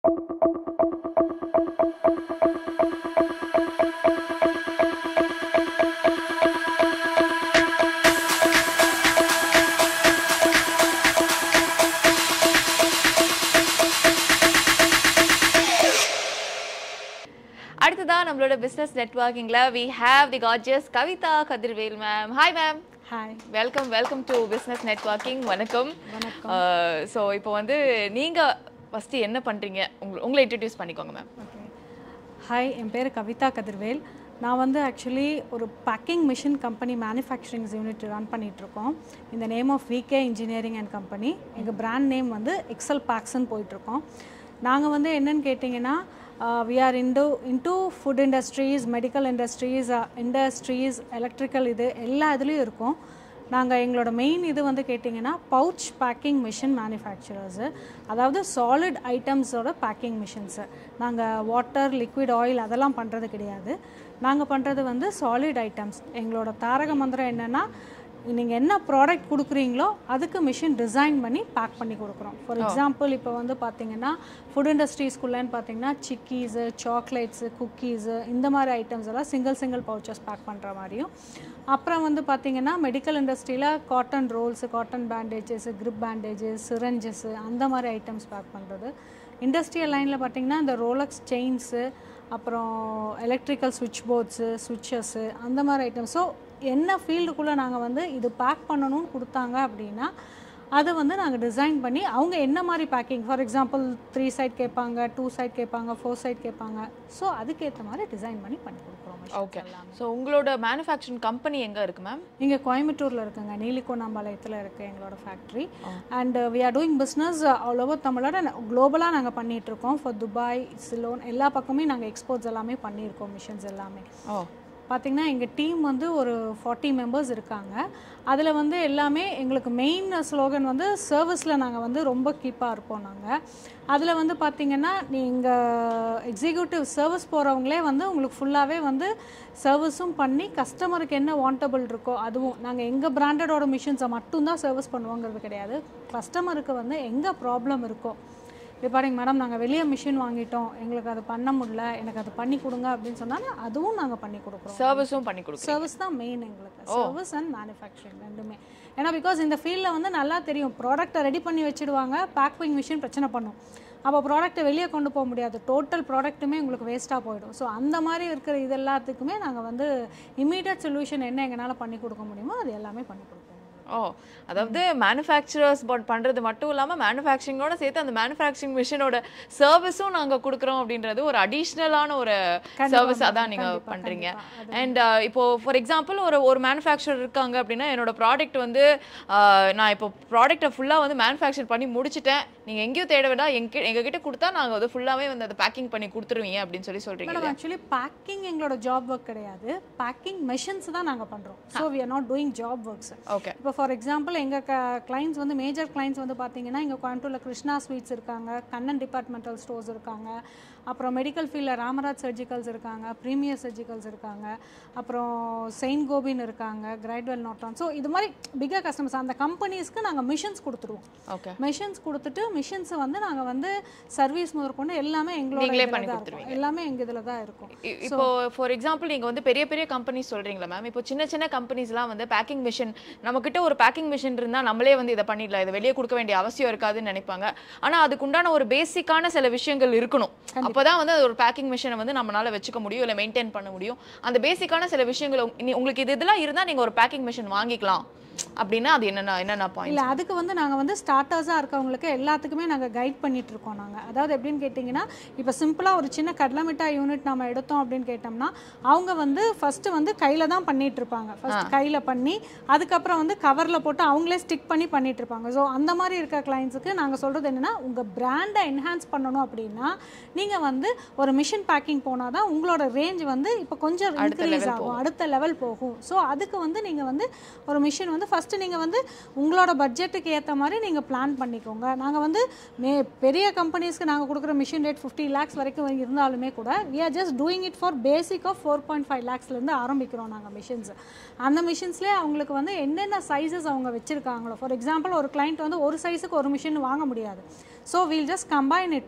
அடுத்ததா நம்மளோட பிசினஸ் நெட்வொர்க்கிங்ல we have the gorgeous Kavitha Kathirvel ma'am hi ma'am hi welcome welcome to business networking வணக்கம் வணக்கம். ஸோ இப்போ வந்து நீங்க ஃபர்ஸ்ட் என்ன பண்றீங்க உங்க உங்களை இன்ட்ரடியூஸ் பண்ணிக்கோங்க மேம் ஓகே ஹாய் என் பேர் கவிதா கதிர்வேல் நான் வந்து ஆக்சுவலி ஒரு packing machine company manufacturings unit run பண்ணிகிட்ருக்கோம் இந்த name of VK engineering and company எங்கள் பிராண்ட் நேம் வந்து எக்ஸல் பேக்ஸ்ன்னு போயிட்டுருக்கோம் நாங்கள் வந்து என்னன்னு கேட்டிங்கன்னா we are into into food industries medical industries industries electrical இது எல்லா இதுலேயும் இருக்கோம் நாங்கள் எங்களோட மெயின் இது வந்து கேட்டிங்கன்னா பவுச் பேக்கிங் மிஷின் மேனுஃபேக்சரர்ஸு அதாவது சாலிட் ஐட்டம்ஸோட பேக்கிங் மிஷின்ஸு நாங்கள் வாட்டர் லிக்விட் ஆயில் அதெல்லாம் பண்ணுறது கிடையாது நாங்கள் பண்ணுறது வந்து சாலிட் ஐட்டம்ஸ் எங்களோட தாரக மந்திரம் என்னென்னா நீங்கள் என்ன ப்ராடக்ட் கொடுக்குறீங்களோ அதுக்கு மிஷின் டிசைன் பண்ணி பேக் பண்ணி கொடுக்குறோம் ஃபார் எக்ஸாம்பிள் இப்போ வந்து பார்த்தீங்கன்னா ஃபுட் இண்டஸ்ட்ரீஸ்குள்ளேன்னு பார்த்தீங்கன்னா சிக்கீஸு சாக்லேட்ஸு குக்கீஸு இந்த மாதிரி ஐட்டம்ஸ் எல்லாம் சிங்கிள் சிங்கிள் பவுச்சஸ் பேக் பண்ணுற மாதிரியும் அப்புறம் வந்து பார்த்தீங்கன்னா மெடிக்கல் இண்டஸ்ட்ரியில் cotton rolls cotton bandages grip bandages சிரஞ்சஸ்ஸு அந்த மாதிரி ஐட்டம்ஸ் பேக் பண்ணுறது இண்டஸ்ட்ரியல் லைனில் பார்த்தீங்கன்னா இந்த ரோலக்ஸ் செயின்ஸு அப்புறம் எலக்ட்ரிக்கல் சுவிட்ச் போர்ட்ஸு சுவிட்சஸ்ஸு அந்த மாதிரி ஐட்டம்ஸ் ஸோ என்ன ஃபீல்டுக்குள்ளே நாங்கள் வந்து இது பேக் பண்ணணும்னு கொடுத்தாங்க அப்படின்னா அதை வந்து நாங்கள் டிசைன் பண்ணி அவங்க என்ன மாதிரி packing for example three side கேட்பாங்க டூ சைட் கேட்பாங்க ஃபோர் சைட் கேட்பாங்க ஸோ அதுக்கேற்ற மாதிரி டிசைன் பண்ணி பண்ணி கொடுக்குறோம் ஓகே ஸோ உங்களோட மேனுஃபேக்சரிங் கம்பெனி எங்க இருக்கு மேம் இங்கே கோயம்புத்தூரில் இருக்குங்க நீலிகோணாம்பாளையத்தில் இருக்குது எங்களோட factory and we are doing business all over தமிழோட குளோபலாக நாங்கள் பண்ணிகிட்ருக்கோம் ஃபார் துபாய் சிலோன் எல்லா பக்கமே நாங்கள் எக்ஸ்போர்ட்ஸ் எல்லாமே பண்ணியிருக்கோம் மிஷின்ஸ் எல்லாமே ஓ பார்த்திங்கன்னா எங்கள் டீம் வந்து ஒரு ஃபார்ட்டி மெம்பர்ஸ் இருக்காங்க அதில் வந்து எல்லாமே எங்களுக்கு மெயின் ஸ்லோகன் வந்து சர்வீஸில் நாங்கள் வந்து ரொம்ப கீப்பாக இருப்போம் நாங்கள் அதில் வந்து பார்த்திங்கன்னா நீங்கள் எக்ஸிக்யூட்டிவ் சர்வீஸ் போகிறவங்களே வந்து உங்களுக்கு ஃபுல்லாகவே வந்து சர்வீஸும் பண்ணி கஸ்டமருக்கு என்ன வாண்டபிள் இருக்கோ அதுவும் நாங்கள் எங்கள் பிராண்டடோட மிஷின்ஸை மட்டும்தான் சர்வீஸ் பண்ணுவோங்கிறது கிடையாது கஸ்டமருக்கு வந்து எங்கே ப்ராப்ளம் இருக்கோ இப்போ பாருங்க மேடம் நாங்கள் வெளியே மிஷின் வாங்கிட்டோம் எங்களுக்கு அது பண்ண முடியல எனக்கு அது பண்ணி கொடுங்க அப்படின்னு சொன்னாலும் அதுவும் நாங்கள் பண்ணி கொடுக்குறோம் சர்வீஸும் பண்ணி கொடுக்குறோம் சர்வீஸ் தான் மெயின் எங்களுக்கு சர்வீஸ் அண்ட் மேனுஃபேக்சரிங் ரெண்டுமே ஏன்னா பிகாஸ் இந்த ஃபீல்டில் வந்து நல்லா தெரியும் ப்ராடக்ட்டை ரெடி பண்ணி வச்சுடுவாங்க பேக்கிங் மிஷின் பிரச்சனை பண்ணும் அப்போ ப்ராடக்ட்டை வெளியே கொண்டு போக முடியாது டோட்டல் ப்ராடக்ட்டுமே உங்களுக்கு வேஸ்ட்டாக போயிடும் ஸோ அந்த மாதிரி இருக்கிற இது எல்லாத்துக்குமே நாங்கள் வந்து இமீடியட் சொல்யூஷன் என்ன எங்களால் பண்ணி கொடுக்க முடியுமோ அது எல்லாமே பண்ணி கொடுப்போம் ஓ அதாவது மேனுஃபேக்சரர்ஸ் பண்றது மட்டும் இல்லாம மேனுஃபேக்சரிங்கோட சேர்த்து அந்த மேனுஃபேக்சரிங் மிஷினோட சர்வீஸும் நாங்க கொடுக்குறோம் அப்படின்றது ஒரு அடிஷ்னலான ஒரு சர்வீஸ் அதான் நீங்க பண்றீங்க அண்ட் இப்போ ஃபார் எக்ஸாம்பிள் ஒரு ஒரு மேனுஃபேக்சரர் இருக்காங்க அப்படின்னா என்னோட ப்ராடக்ட் வந்து ஆஹ், நான் இப்போ ப்ராடக்ட்டை ஃபுல்லா வந்து மேனுஃபேக்சர் பண்ணி முடிச்சிட்டேன் நீங்க எங்கேயும் தேட வேண்டாம் எங்க எங்க கிட்ட கொடுத்தா நாங்க வந்து ஃபுல்லாவே வந்து அதை பேக்கிங் பண்ணி கொடுத்துருவீங்க அப்படின்னு சொல்லி சொல்றீங்க மேடம் ஆக்சுவலி பேக்கிங் எங்களோட ஜாப் ஒர்க் கிடையாது பேக்கிங் மெஷின்ஸ் தான் நாங்கள் பண்ணுறோம் so we are not doing job works okay இப்போ ஃபார் எக்ஸாம்பிள் எங்கள் க கிளைண்ட்ஸ் வந்து மேஜர் கிளைண்ட்ஸ் வந்து பார்த்தீங்கன்னா இங்கே கோயம்புத்தூரில் கிருஷ்ணா ஸ்வீட்ஸ் இருக்காங்க கண்ணன் டிபார்ட்மெண்டல் ஸ்டோர்ஸ் இருக்காங்க அப்புறம் மெடிக்கல் ஃபீல்டில் ராமராஜ் சர்ஜிக்கல்ஸ் இருக்காங்க ப்ரீமியர் சர்ஜிக்கல்ஸ் இருக்காங்க அப்புறம் செயின்ட் கோபின் இருக்காங்க கிரைட்வெல் நாட்டான் ஸோ இது மாதிரி பிக்கர் கஸ்டமர்ஸ் அந்த கம்பெனிஸ்க்கு நாங்கள் மிஷின்ஸ் கொடுத்துருவோம் ஓகே மிஷின்ஸ் கொடுத்துட்டு மிஷின்ஸை வந்து நாங்கள் வந்து சர்வீஸ் முதற்கொண்டு எல்லாமே எங்களோட நீங்களே இதுல பண்ணி தான் இருக்கும். எல்லாமே எங்கள் இதில் தான் இருக்கும் இ- இப்போ ஃபார் எக்ஸாம்பிள் நீங்க வந்து பெரிய பெரிய கம்பெனிஸ் சொல்றீங்களா மேம் இப்போ சின்ன சின்ன கம்பெனிஸ்லாம் வந்து பேக்கிங் மிஷின் நம்ம கிட்ட ஒரு பேக்கிங் மிஷின் இருந்தா நம்மளே வந்து இதை பண்ணிடலாம் இதை வெளியே கொடுக்க வேண்டிய அவசியம் இருக்காதுன்னு நினைப்பாங்க ஆனா அதுக்கு உண்டான ஒரு பேசிக்கான சில விஷயங்கள் இருக்கணும் அப்பதான் வந்து அது ஒரு பேக்கிங் மிஷினை வந்து நம்மளால வச்சுக்க முடியும் இல்ல மெயின்டைன் பண்ண முடியும் அந்த பேசிக்கான சில விஷயங்கள் உங்க- நீ- உங்களுக்கு இது இதெல்லாம் இருந்தா நீங்க ஒரு பேக்கிங் மிஷின் வாங்கிக்கலாம் அப்படின்னா அது என்னென்ன என்னென்ன பாயிண்ட் இல்லை அதுக்கு வந்து நாங்கள் வந்து ஸ்டார்டர்ஸாக இருக்கவங்களுக்கு எல்லாத்துக்குமே நாங்கள் கைட் பண்ணிட்டு இருக்கோம் நாங்கள் அதாவது எப்படின்னு கேட்டிங்கன்னா இப்போ சிம்பிளாக ஒரு சின்ன கடலை மிட்டாய் யூனிட் நம்ம எடுத்தோம் அப்படின்னு கேட்டோம்னா அவங்க வந்து ஃபஸ்ட்டு வந்து கையில் தான் பண்ணிட்டு இருப்பாங்க ஃபர்ஸ்ட் கையில் பண்ணி அதுக்கப்புறம் வந்து கவரில் போட்டு அவங்களே ஸ்டிக் பண்ணி பண்ணிட்டு இருப்பாங்க ஸோ அந்த மாதிரி இருக்க கிளைண்ட்ஸுக்கு நாங்கள் சொல்கிறது என்னென்னா உங்கள் பிராண்டை என்ஹான்ஸ் பண்ணணும் அப்படின்னா நீங்கள் வந்து ஒரு மிஷின் பேக்கிங் போனால் தான் உங்களோட ரேஞ்ச் வந்து இப்போ கொஞ்சம் இன்க்ரீஸ் ஆகும் அடுத்த லெவல் போகும் ஸோ அதுக்கு வந்து நீங்கள் வந்து ஒரு மிஷின் வந்து ஃபஸ்ட்டு நீங்கள் வந்து உங்களோட பட்ஜெட்டுக்கு ஏற்ற மாதிரி நீங்கள் பிளான் பண்ணிக்கோங்க நாங்கள் வந்து மே பெரிய கம்பெனிஸ்க்கு நாங்கள் கொடுக்குற மிஷின் ரேட் ஃபிஃப்டி லேக்ஸ் வரைக்கும் இருந்தாலுமே கூட we are just doing it for basic of four point five லேக்ஸ்லேருந்து ஆரம்பிக்கிறோம் நாங்கள் மிஷின்ஸ் அந்த மிஷின்ஸ்லேயே அவங்களுக்கு வந்து என்னென்ன சைஸஸ் அவங்க வச்சுருக்காங்களோ ஃபார் எக்ஸாம்பிள் ஒரு client வந்து ஒரு சைஸுக்கு ஒரு மிஷின் வாங்க முடியாது so we'll just combine it of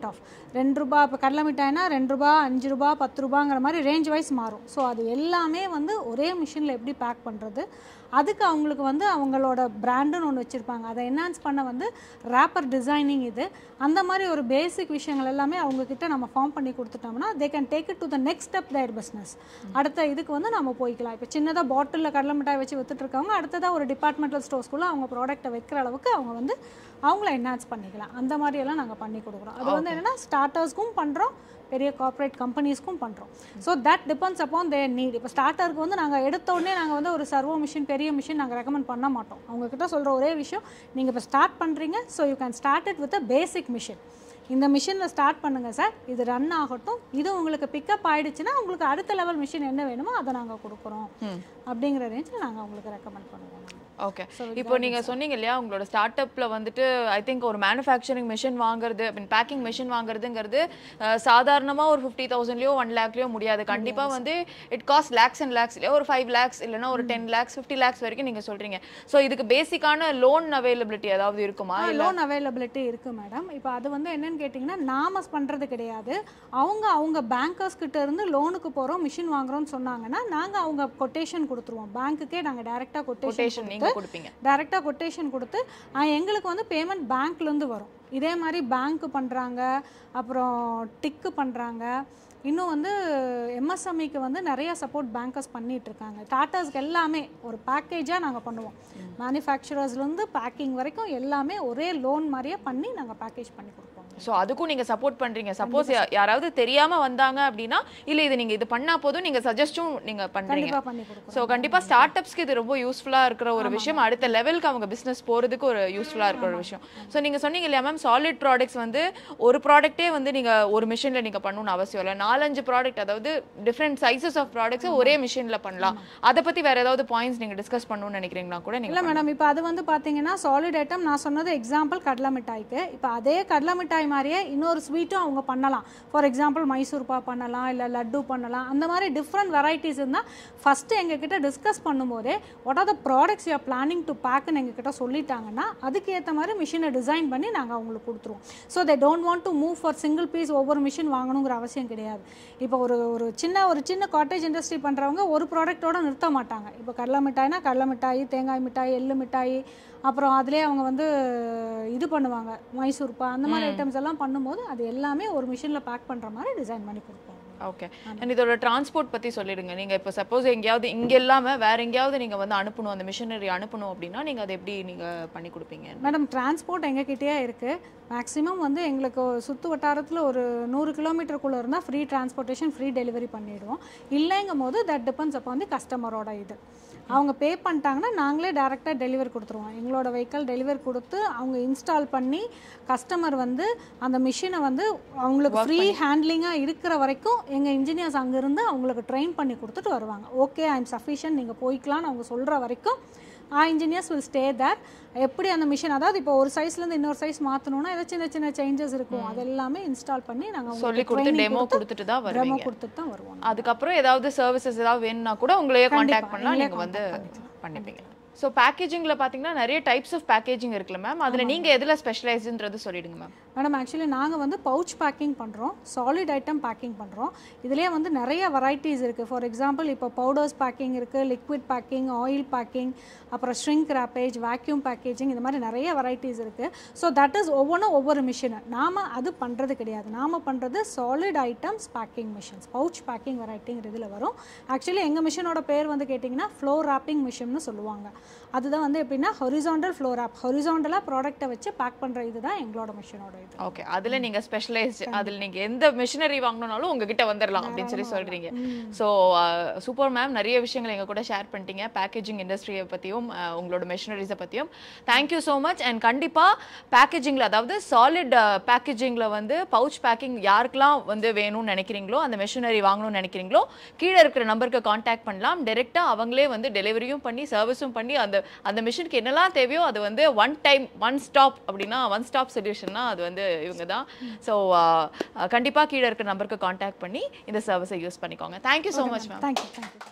ரெண்டு ரூபா இப்போ கடலை மிட்டாய்னா ரெண்டு ரூபா அஞ்சு ரூபா பத்து ரூபாங்கிற மாதிரி ரேஞ்ச் வைஸ் மாறும் ஸோ அது எல்லாமே வந்து ஒரே மிஷினில் எப்படி பேக் பண்ணுறது அதுக்கு அவங்களுக்கு வந்து அவங்களோட பிராண்டுன்னு ஒன்று வச்சுருப்பாங்க அதை என்ஹான்ஸ் பண்ண வந்து ரேப்பர் டிசைனிங் இது அந்த மாதிரி ஒரு பேசிக் விஷயங்கள் எல்லாமே அவங்கக்கிட்ட நம்ம ஃபார்ம் பண்ணி கொடுத்துட்டோம்னா they can take it to the next step their business அடுத்த இதுக்கு வந்து நம்ம போய்க்கலாம் இப்போ சின்னதாக பாட்டிலில் கடலை மிட்டாய் வச்சு வித்துட்டு இருக்காங்க அடுத்ததாக ஒரு டிபார்ட்மெண்டல் ஸ்டோர்ஸ்குள்ளே அவங்க ப்ராடக்ட்டை வைக்கிற அளவுக்கு அவங்க வந்து அவங்கள என்ஹான்ஸ் பண்ணிக்கலாம் அந்த மாதிரியெல்லாம் நாங்கள் பண்ணி கொடுக்குறோம் அது வந்து என்னென்னா ஸ்டார்டர்ஸ்க்கும் பண்ணுறோம் பெரிய கார்ப்பரேட் கம்பெனிஸ்க்கும் பண்ணுறோம் so that depends upon their need இப்போ ஸ்டார்டருக்கு வந்து நாங்கள் எடுத்த உடனே நாங்கள் வந்து ஒரு சர்வோ மிஷின் பெரிய மிஷின் நாங்கள் ரெக்கமெண்ட் பண்ண மாட்டோம் அவங்கக்கிட்ட சொல்கிற ஒரே விஷயம் நீங்கள் இப்போ ஸ்டார்ட் பண்ணுறீங்க so you can start it with a basic machine இந்த மிஷினில் ஸ்டார்ட் பண்ணுங்கள் சார் இது ரன் ஆகட்டும் இது உங்களுக்கு பிக்கப் ஆயிடுச்சுன்னா உங்களுக்கு அடுத்த லெவல் மிஷின் என்ன வேணுமோ அதை நாங்கள் கொடுக்குறோம் அப்படிங்கிற ரேஞ்சில் நாங்கள் உங்களுக்கு ரெக்கமெண்ட் பண்ணுவோம் ஓகே இப்போ நீங்க சொன்னீங்க இல்லையா உங்களோட ஸ்டார்ட் அப்ல வந்துட்டு ஐ திங்க் ஒரு மேனுஃபேக்சரிங் மிஷின் வாங்குறது ஐ மீன் பேக்கிங் மிஷின் வாங்குறதுங்கிறது அஹ், சாதாரணமா ஒரு ஃபிஃப்டி தௌசண்ட்லயோ ஒன் லேக்லயோ முடியாது கண்டிப்பா வந்து it cost lakhs and lakhs இல்லையா ஒரு ஃபைவ் லேக்ஸ் இல்லைன்னா ஒரு டென் லேக்ஸ் ஃபிஃப்டி லேக்ஸ் வரைக்கும் நீங்க சொல்றீங்க ஸோ இதுக்கு பேசிக்கான லோன் அவைலபிலிட்டி ஏதாவது இருக்குமா லோன் அவைலபிலிட்டி இருக்குது மேடம் இப்போ அது வந்து என்னன்னு கேட்டிங்கன்னா நாம பண்ணுறது கிடையாது அவங்க அவங்க பேங்கர்ஸ் கிட்ட இருந்து லோனுக்கு போகிறோம் மிஷின் வாங்குறோம்னு சொன்னாங்கன்னா நாங்கள் அவங்க கொட்டேஷன் கொடுத்துருவோம் பேங்க்குக்கே நாங்கள் டேரெக்டாக கொட்டேஷன் கொட்டேஷன் நீங்க கொடுப்பீங்க டேரெக்டாக கொட்டேஷன் கொடுத்து ஆ, எங்களுக்கு வந்து பேமெண்ட் பேங்க்லேருந்து வரும் இதே மாதிரி பேங்க் பண்ணுறாங்க அப்புறம் டிக்கு பண்ணுறாங்க இன்னும் வந்து எம்எஸ்எம்இக்கு வந்து நிறைய சப்போர்ட் பேங்கர்ஸ் பண்ணிட்டு இருக்காங்க டாட்டாஸ்க்கு எல்லாமே ஒரு பேக்கேஜாக நாங்கள் பண்ணுவோம் மேனுஃபேக்சரர்ஸ்லேருந்து பேக்கிங் வரைக்கும் எல்லாமே ஒரே லோன் மாதிரியே பண்ணி நாங்கள் பேக்கேஜ் பண்ணி கொடுப்போம் ஸோ அதுக்கும் நீங்க சப்போர்ட் பண்றீங்க சப்போஸ் யாராவது தெரியாம வந்தாங்க அப்படின்னா இல்ல இது நீங்க இது பண்ணா போதும் நீங்க சஜஸ்டும் நீங்க பண்றீங்க கண்டிப்பாக பண்ணி கொடுக்குறோம் ஸோ கண்டிப்பா ஸ்டார்ட் அப்ஸ்க்கு இது ரொம்ப யூஸ்ஃபுல்லா இருக்கிற ஒரு விஷயம் அடுத்த லெவலுக்கு அவங்க பிசினஸ் போறதுக்கு ஒரு யூஸ்ஃபுல்லா இருக்கிற ஒரு விஷயம் ஸோ நீங்க சொன்னீங்க இல்லையா மேம் சாலிட் ப்ராடக்ட்ஸ் வந்து ஒரு ப்ராடக்ட்டே வந்து நீங்க ஒரு மிஷின்ல நீங்க பண்ணணும்னு அவசியம் இல்லை நாலஞ்சு ப்ராடக்ட் அதாவது டிஃப்ரெண்ட் சைசஸ் ஆஃப் ப்ராடக்ட்ஸ் ஒரே மிஷின்ல பண்ணலாம் அதை பத்தி வேற ஏதாவது பாயிண்ட்ஸ் நீங்க டிஸ்கஸ் பண்ணணும்னு நினைக்கிறீங்களா கூட நீங்க இல்லை மேடம் இப்போ அது வந்து பார்த்தீங்கன்னா சாலிட் ஐட்டம் நான் சொன்னது எக்ஸாம்பிள் கடலை மிட்டாய்க்கு இப்போ அதே கடலை மிட்டாய் மாதிரியே இன்னொரு ஸ்வீட்டும் அவங்க பண்ணலாம் ஃபார் எக்ஸாம்பிள் மைசூர் பா பண்ணலாம் இல்லை லட்டு பண்ணலாம் அந்த மாதிரி டிஃப்ரெண்ட் வெரைட்டிஸ் இருந்தால் ஃபஸ்ட்டு எங்ககிட்ட டிஸ்கஸ் பண்ணும்போதே what are the products you are planning to பேக்குன்னு எங்ககிட்ட சொல்லிட்டாங்கன்னா அதுக்கு ஏற்ற மாதிரி மிஷினை டிசைன் பண்ணி நாங்கள் அவங்களுக்கு கொடுத்துருவோம் so they don't want to move for single piece ஒவ்வொரு மிஷின் வாங்கணுங்கிற அவசியம் கிடையாது இப்போ ஒரு ஒரு சின்ன ஒரு சின்ன காட்டேஜ் இண்டஸ்ட்ரி பண்ணுறவங்க ஒரு ப்ராடக்ட்டோட நிறுத்த மாட்டாங்க இப்போ கடலை மிட்டாய்னா கடலை மிட்டாய் தேங்காய் மிட்டாய் எள்ளு மிட்டாய் அப்புறம் அதிலே அவங்க வந்து இது பண்ணுவாங்க மைசூர் பா அந்த மாதிரி ஐட்டம்ஸ் எல்லாம் பண்ணும்போது அது எல்லாமே ஒரு மிஷினில் பேக் பண்ணுற மாதிரி டிசைன் பண்ணி கொடுப்போம் ஓகே அண்ட் இதோட டிரான்ஸ்போர்ட் பத்தி சொல்லிடுங்க நீங்க இப்போ சப்போஸ் எங்கேயாவது இங்க இல்லாம வேற எங்கேயாவது நீங்க வந்து அனுப்பணும் அந்த மிஷினரி அனுப்பணும் அப்படின்னா நீங்க அதை எப்படி நீங்க பண்ணி கொடுப்பீங்க மேடம் டிரான்ஸ்போர்ட் எங்ககிட்டயே இருக்குது மேக்ஸிமம் வந்து எங்களுக்கு சுற்று வட்டாரத்தில் ஒரு நூறு கிலோமீட்டருக்குள்ளே இருந்தால் ஃப்ரீ டிரான்ஸ்போர்ட்டேஷன் ஃப்ரீ டெலிவரி பண்ணிடுவோம் இல்லைங்கும் போது தட் டிபெண்ட்ஸ் அப்போ வந்து கஸ்டமரோட இது அவங்க பே பண்ணிட்டாங்கன்னா நாங்களே டேரெக்டாக டெலிவரி கொடுத்துருவோம் எங்களோட வெஹிக்கல் டெலிவரி கொடுத்து அவங்க இன்ஸ்டால் பண்ணி கஸ்டமர் வந்து அந்த மிஷினை வந்து அவங்களுக்கு ஃப்ரீ ஹேண்ட்லிங்காக இருக்கிற வரைக்கும் எங்கள் இன்ஜினியர்ஸ் அங்கேருந்து அவங்களுக்கு ட்ரெயின் பண்ணி கொடுத்துட்டு வருவாங்க ஓகே ஐ எம் சஃபிஷியன்ட் நீங்கள் போய்க்கலாம்னு அவங்க சொல்கிற வரைக்கும் uh engineers will stay there எப்படி அந்த மிஷின் அதாவது இப்போ ஒரு சைஸ்லேருந்து இன்னொரு சைஸ் மாற்றணும்னா ஏதோ சின்ன சின்ன சேஞ்சஸ் இருக்கும் அது எல்லாமே இன்ஸ்டால் பண்ணி நாங்கள் சொல்லி கொடுத்து டெமோ கொடுத்துட்டு தான் டெமோ வருவீங்க கொடுத்துட்டு தான் வருவோம் அதுக்கப்புறம் ஏதாவது சர்வீசஸ் ஏதாவது வேணும்னா கூட உங்களையே காண்டாக்ட் பண்ணலாம் எங்களையே நீங்க வந்து contact பண்ணிப்பீங்க ஸோ பேக்கேஜிங்ல பாத்தீங்கன்னா நிறைய டைப்ஸ் ஆஃப் பேக்கேஜிங் இருக்குல்ல மேம் அதுல நீங்க எதுல ஸ்பெஷலைஸ்டுன்றது சொல்லிடுங்க மேம் மேடம் ஆக்சுவலி நாங்கள் வந்து பவுச் பேக்கிங் பண்ணுறோம் சாலிட் ஐட்டம் பேக்கிங் பண்ணுறோம் இதுலேயே வந்து நிறைய வெரைட்டிஸ் இருக்குது ஃபார் எக்ஸாம்பிள் இப்போ பவுடர்ஸ் பேக்கிங் இருக்குது லிக்விட் பேக்கிங் ஆயில் பேக்கிங் அப்புறம் ஷ்ரிங்க் ரேப்பேஜ் வேக்யூம் பேக்கேஜிங் இது மாதிரி நிறைய வெரைட்டிஸ் இருக்குது ஸோ தட் இஸ் ஒவ்வொன்றும் ஒவ்வொரு மிஷினு நாம் அது பண்ணுறது கிடையாது நாம் பண்ணுறது solid items packing machines pouch packing வெரைட்டிங்கிற இதில் வரும் ஆக்சுவலி எங்கள் மிஷினோட பேர் வந்து கேட்டிங்கன்னா ஃப்ளோ ராப்பிங் மிஷின்னு சொல்லுவாங்க அதுதான் வந்து எப்படின்னா ஹொரிசாண்டல் ஃப்ளோ ராப் ஹொரிசாண்டலாக ப்ராடக்ட்டை வச்சு பேக் பண்ணுற இதுதான் எங்களோட மிஷினோட இது ஓகே அதுல நீங்க ஸ்பெஷலைஸ்ட் அதுல நீங்க எந்த மிஷினரி வாங்கணும்னாலும் உங்ககிட்ட வந்துடலாம் அப்படின்னு சொல்லி சொல்றீங்க ஸோ சூப்பர் மேம் நிறைய விஷயங்கள் எங்க கூட ஷேர் பண்ணிட்டீங்க பேக்கேஜிங் இண்டஸ்ட்ரியை பத்தியும் அஹ், உங்களோட மிஷினரிஸை பத்தியும் தேங்க்யூ ஸோ மச் அண்ட் கண்டிப்பா பேக்கேஜிங்ல அதாவது சாலிட் பேக்கேஜிங்ல வந்து பவுச் பேக்கிங் யாருக்கெல்லாம் வந்து வேணும்னு நினைக்கிறீங்களோ அந்த மிஷினரி வாங்கணும்னு நினைக்கிறீங்களோ கீழே இருக்கிற நம்பருக்கு காண்டாக்ட் பண்ணலாம் டைரெக்டா அவங்களே வந்து டெலிவரியும் பண்ணி சர்வீஸும் பண்ணி அந்த அந்த மிஷினுக்கு என்னெல்லாம் தேவையோ அது வந்து ஒன் டைம் ஒன் ஸ்டாப் அப்படின்னா ஒன் ஸ்டாப் சொல்யூஷன்னா அது வந்து இவங்க தான் ஸோ கண்டிப்பாக கீழே இருக்கிற நம்பருக்கு காண்டாக்ட் பண்ணி இந்த சர்வீஸை யூஸ் பண்ணிக்கோங்க thank you so much ma'am thank you thank you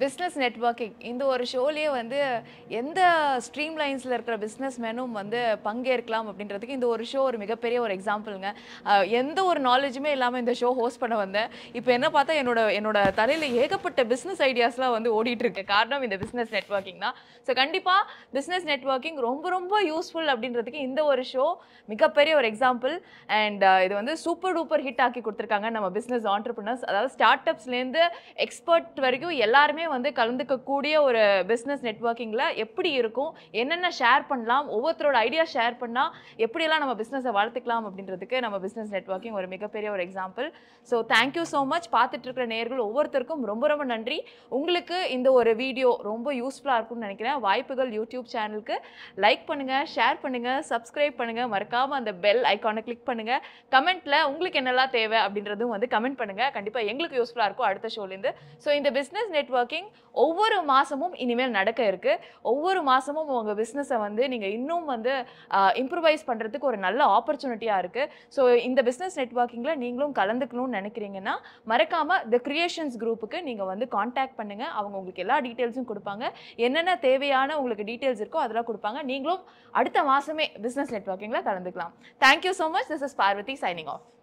business networking இந்த ஒரு ஷோலேயே வந்து எந்த ஸ்ட்ரீம் லைன்ஸில் இருக்கிற பிஸ்னஸ் மேனும் வந்து பங்கேற்கலாம் அப்படின்றதுக்கு இந்த ஒரு ஷோ ஒரு மிகப்பெரிய ஒரு எக்ஸாம்பிளுங்க அஹ் எந்த ஒரு நாலேஜுமே இல்லாமல் இந்த ஷோ ஹோஸ்ட் பண்ண வந்தேன் இப்போ என்ன பார்த்தா என்னோட என்னோட தலையில் ஏகப்பட்ட பிஸ்னஸ் ஐடியாஸ்லாம் வந்து ஓடிட்டு இருக்கு காரணம் இந்த பிஸ்னஸ் நெட்வொர்க்கிங் தான் ஸோ கண்டிப்பாக பிஸ்னஸ் நெட்வொர்க்கிங் ரொம்ப ரொம்ப யூஸ்ஃபுல் அப்படின்றதுக்கு இந்த ஒரு ஷோ மிகப்பெரிய ஒரு எக்ஸாம்பிள் அண்ட் இது வந்து சூப்பர் டூப்பர் ஹிட் ஆக்கி கொடுத்துருக்காங்க நம்ம பிஸ்னஸ் ஆண்டர்பிரினர்ஸ் அதாவது ஸ்டார்ட் அப்ஸ்லேருந்து எக்ஸ்பர்ட் வரைக்கும் எல்லாருமே வந்து கலந்துக்கக்கூடிய ஒரு பிஸ்னஸ் நெட்வொர்க்கிங்கில் எப்படி இருக்கும் என்னென்ன ஷேர் பண்ணலாம் ஒவ்வொருத்தரோட ஐடியா ஷேர் பண்ணால் எப்படியெல்லாம் நம்ம பிஸ்னஸை வளர்த்துக்கலாம் அப்படின்றதுக்கு நம்ம பிஸ்னஸ் நெட்வொர்க்கிங் ஒரு மிகப்பெரிய ஒரு example so thank you so much பார்த்துட்டு இருக்கிற நேர்கள் ஒவ்வொருத்தருக்கும் ரொம்ப ரொம்ப நன்றி உங்களுக்கு இந்த ஒரு வீடியோ ரொம்ப யூஸ்ஃபுல்லாக இருக்கும்னு நினைக்கிறேன் வாய்ப்புகள் யூடியூப் சேனலுக்கு லைக் பண்ணுங்கள் ஷேர் பண்ணுங்கள் சப்ஸ்கிரைப் பண்ணுங்கள் மறக்காமல் அந்த பெல் ஐக்கானை கிளிக் பண்ணுங்கள் கமெண்ட்டில் உங்களுக்கு என்னெல்லாம் தேவை அப்படின்றதும் வந்து கமெண்ட் பண்ணுங்கள் கண்டிப்பாக எங்களுக்கு யூஸ்ஃபுல்லாக இருக்கும் அடுத்த ஷோலேருந்து ஸோ இந்த பிஸ்னஸ் நெட்வொர்க்கிங் ஒவ்வொரு மாதமும் இனிமேல் நடக்க இருக்கு ஒவ்வொரு மாதமும் உங்கள் பிஸ்னஸை வந்து நீங்கள் இன்னும் வந்து இம்ப்ரூவைஸ் பண்ணுறதுக்கு ஒரு நல்ல ஆப்பர்ச்சுனிட்டியாக இருக்குது ஸோ இந்த பிஸ்னஸ் நெட்வொர்க்கிங்கில் நீங்களும் கலந்துக்கணும்னு நினைக்கிறீங்கன்னா மறக்காமல் த கிரியேஷன்ஸ் குரூப்புக்கு நீங்கள் வந்து காண்டாக்ட் பண்ணுங்கள் அவங்க உங்களுக்கு எல்லா டீட்டெயில்ஸும் கொடுப்பாங்க என்னென்ன தேவையான உங்களுக்கு டீட்டெயில்ஸ் இருக்கோ அதெல்லாம் கொடுப்பாங்க நீங்களும் அடுத்த மாதமே பிஸ்னஸ் நெட்வொர்க்கிங்கில் கலந்துக்கலாம் thank you so much this is Parvathi signing of